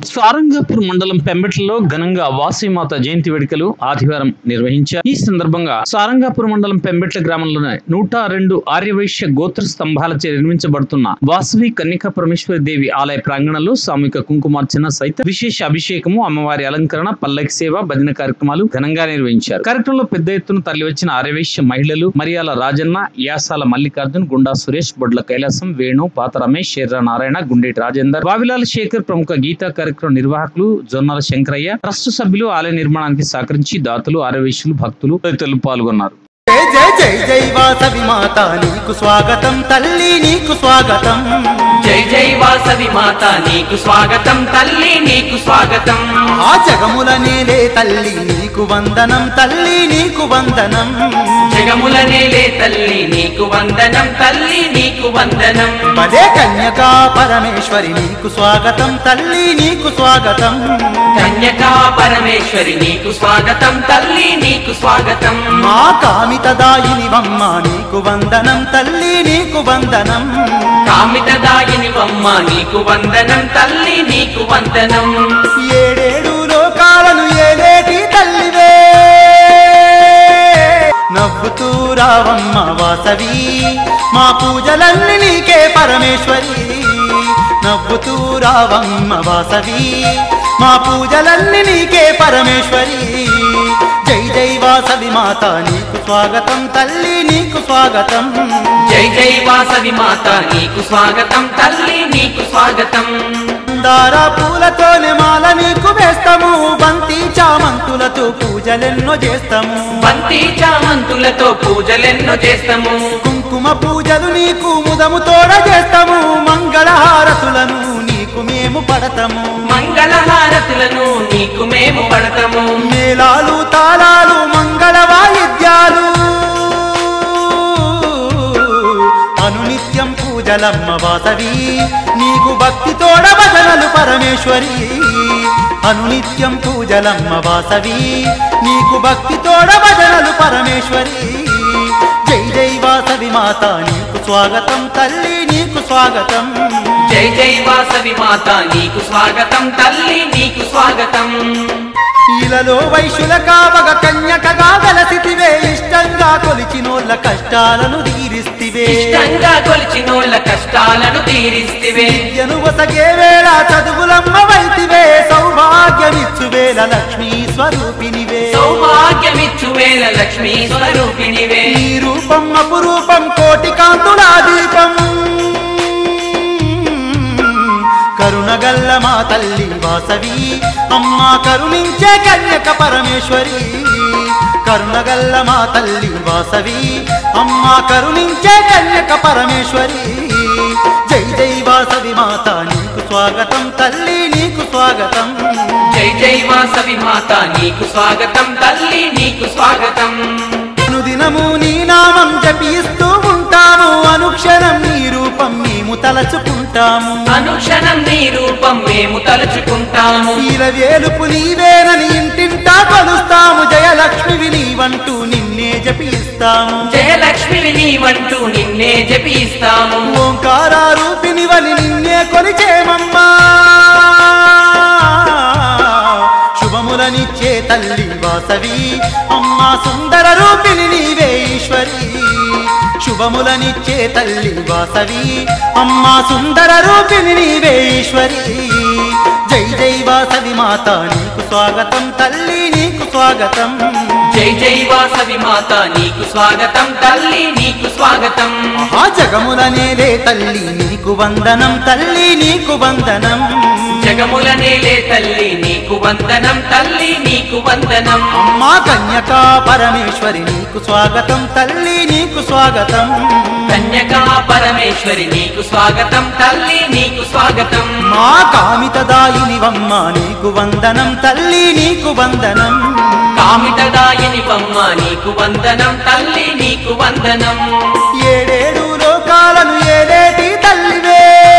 సారంగాపూర్ మండలం పెంబెట్లలో ఘనంగా వాసవిమాత జయంతి వేడుకలు ఆదివారం నిర్వహించారు ఈ సందర్భంగా సారంగాపూర్ మండలం పెంబెట్ల గ్రామంలోని నూట రెండు ఆర్యవైశ్య గోత్ర స్తంభాలచే నిర్మించబడుతున్న వాసవి కన్యకా పరమేశ్వరి దేవి ఆలయ ప్రాంగణంలో సామూహిక కుంకుమార్చన సైతం విశేష అభిషేకము అమ్మవారి అలంకరణ పల్లకి సేవ భజన కార్యక్రమాలు ఘనంగా నిర్వహించారు కార్యక్రమంలో పెద్ద ఎత్తున తరలివచ్చిన ఆర్యవైశ్య మహిళలు మరియాల రాజన్న యాసాల మల్లికార్జున్ గుండా సురేష్ బొడ్ల కైలాసం వేణు పాత రమేష్ శర్ర నారాయణ గుండేటి రాజేందర్ వావిలాల శేఖర్ ప్రముఖ గీతా కార్యక్రమం నిర్వాహకులు జొన్నాల శంకరయ్య ట్రస్ట్ సభ్యులు ఆలయ నిర్మాణానికి సహకరించి దాతలు ఆరవేశులు భక్తులు తదితరులు పాల్గొన్నారు జై జై జై జై వాసవి మాత నీకు స్వాగతం తల్లి నీకు స్వాగతం జై జై వాసవి మాత నీకు స్వాగతం తల్లి నీకు స్వాగతం ఆ జగముల నేలే తల్లి నీకు వందనం తల్లి నీకు వందనం జగముల నేలే తల్లి నీకు వందనం తల్లి నీకు వందనం పదే కన్యకా పరమేశ్వరి నీకు స్వాగతం తల్లి నీకు స్వాగతం కన్యకా పరమేశ్వరి నీకు స్వాగతం తల్లి నీకు స్వాగతం మా కామితదాయిని వమ్మ నీకు వందనం తల్లి నీకు వందనం కామితదాయిని వమ్మ నీకు వందనం తల్లి నీకు వందనం ఏడేడు లోకాలను ఏలేటి తల్లివే నవ్వుతూ రావమ్మ వాసవి మా పూజలన్నీ నీకే పరమేశ్వరి నవ్వుతూ రావమ్మ వాసవి మా పూజలన్నీ నీకే పరమేశ్వరి జై జై వాసవి మాత నీకు స్వాగతం తల్లి నీకు స్వాగతం జై జై వాసవి మాత నీకు స్వాగతం తల్లి నీకు స్వాగతం దార పూలతోనే మాల నీకు వేస్తాము బంతి చామంతులతో పూజలెన్నో చేస్తాము బంతి చామంతులతో పూజలెన్నో చేస్తాము కుంకుమ పూజలు నీకు ముదము తోడ చేస్తాము మంగళహారతులను నీకు మేము పడతాము మంగళహారతులను నీకు మేము పడతాము మేళాలు తాళాలు మంగళ వాయిద్యాలు అనునిత్యం పూజలమ్మ వాసవి నీకు భక్తి తోడ భజనలు పరమేశ్వరి అనునిత్యం పూజలమ్మ వాసవి నీకు భక్తి తోడ భజనలు పరమేశ్వరి జై జై వాసవి మాత నీకు స్వాగతం తల్లి నీకు స్వాగతం జై జై వాసవి మాత నీకు స్వాగతం తల్లి నీకు స్వాగతం ఇలలో వైశ్యుల కావగ కన్యకగా గలసితివే ఇష్టంగా కొలిచినోళ్ళ కష్టాలను తీరిస్తివే ఇష్టంగా కొలిచినోళ్ళ కష్టాలను తీరిస్తివే విద్యను వసగే వేళ చదువులమ్మ వైతివే సౌభాగ్యమిచ్చు వేళ లక్ష్మీ స్వరూపినివే సౌభాగ్యమిచ్చు వేల లక్ష్మీ స్వరూపిణివే నీ రూపం అపురూపం కోటి కాంతులా దీపం కరుణగల్ల మా తల్లి వాసవి అమ్మ కరుణించే కన్యక పరమేశ్వరి కరుణగల్ల మా తల్లి వాసవి అమ్మ కరుణించే కన్యక పరమేశ్వరి జై జై వాసవి మాత నీకు స్వాగతం తల్లి నీకు స్వాగతం జై జై వాసవి మాత నీకు స్వాగతం తల్లి నీకు స్వాగతం అనుదినము నీ నామం జపిస్తూ ఉంటాము అనుక్షణం నీ రూపం మేము తలచుకుంటాము అనుక్షణం నీ రూపం మేము తలుచుకుంటాము ఈల వేలుపు నీవేనని ఇంటింటా కొలుస్తాము జయలక్ష్మివి నీవంటూ నిన్నే జపిస్తాము జయలక్ష్మివి నీవంటూ నిన్నే జపిస్తాము ఓంకార రూపినివని నిన్నే కొలిచేమమ్మా శుభములనిచ్చే తల్లి వాసవి అమ్మా సుందర రూపిణి నీవే ఈశ్వరి శుభములనిచ్చే తల్లి వాసవి అమ్మా సుందర రూపిణి నీవే ఈశ్వరి జై జై వాసవి మాత నీకు స్వాగతం తల్లి నీకు స్వాగతం జై జై వాసవి మాత నీకు స్వాగతం తల్లి నీకు స్వాగతం ఆ జగముల నేలే తల్లి నీకు వందనం తల్లి నీకు వందనం జగముల నేలే తల్లి నీకు వందనం తల్లి నీకు వందనం అమ్మా కన్యకా పరమేశ్వరి నీకు స్వాగతం తల్లి నీకు స్వాగతం కన్యకా పరమేశ్వరి నీకు స్వాగతం తల్లి నీకు స్వాగతం మా కామితదాయిని వమ్మ నీకు వందనం తల్లి నీకు వందనం కామితదాయని బొమ్మ నీకు వందనం తల్లి నీకు వందనం ఏడేడు లోకాలను ఏలేటి తల్లివే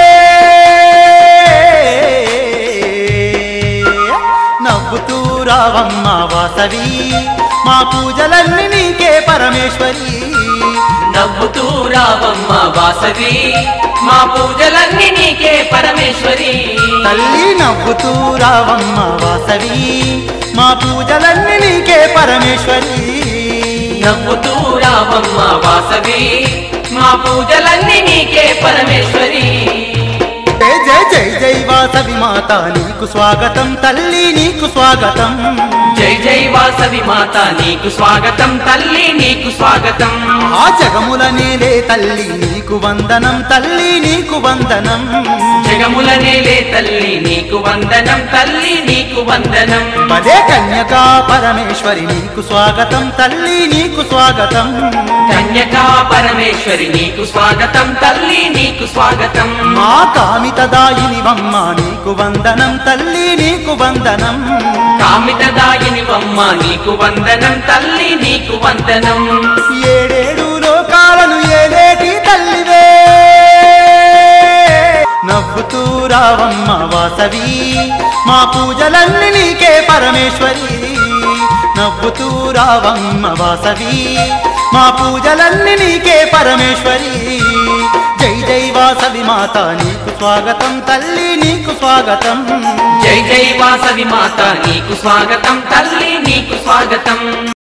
నవ్వుతూ రావమ్మ వాసవి మా పూజలన్నీ నీకే పరమేశ్వరి నవ్వుతూ రావమ్మ వాసవి మా పూజలన్నీ నీకే పరమేశ్వరి తల్లి నవ్వుతూ రావమ్మ వాసవి మా పూజలన్నీ నీకే పరమేశ్వరి నవ్వుతూ రావమ్మ వాసవి మా పూజలన్నీ నీకే పరమేశ్వరి జై జై జై జై వాసవి మాత నీకు స్వాగతం తల్లి నీకు స్వాగతం జై జై వాసవి మాత నీకు స్వాగతం తల్లి నీకు స్వాగతం ఆ జగముల నేలే తల్లి నీకు వందనం తల్లి నీకు వందనం జగముల నేలే తల్లి నీకు వందనం తల్లి నీకు వందనం పదే కన్యకా పరమేశ్వరి నీకు స్వాగతం తల్లి నీకు స్వాగతం కన్యకా పరమేశ్వరి నీకు స్వాగతం తల్లి నీకు స్వాగతం మా కామితదాయినివమ్మ నీకు వందనం తల్లి నీకు వందనం కామితదాయిని బొమ్మ నీకు వందనం తల్లి నీకు వందనం ఏడేడు లోకాలను ఏలేటి తల్లివే నవ్వుతూ రావమ్మ వాసవి మా పూజలన్నీ నీకే పరమేశ్వరి నవ్వుతూ రావమ్మ వాసవి మా పూజలన్నీ నీకే పరమేశ్వరి జై జై వాసవి మాత నీకు స్వాగతం తల్లి నీకు స్వాగతం జై జై వాసవి మాత నీకు స్వాగతం తల్లి నీకు స్వాగతం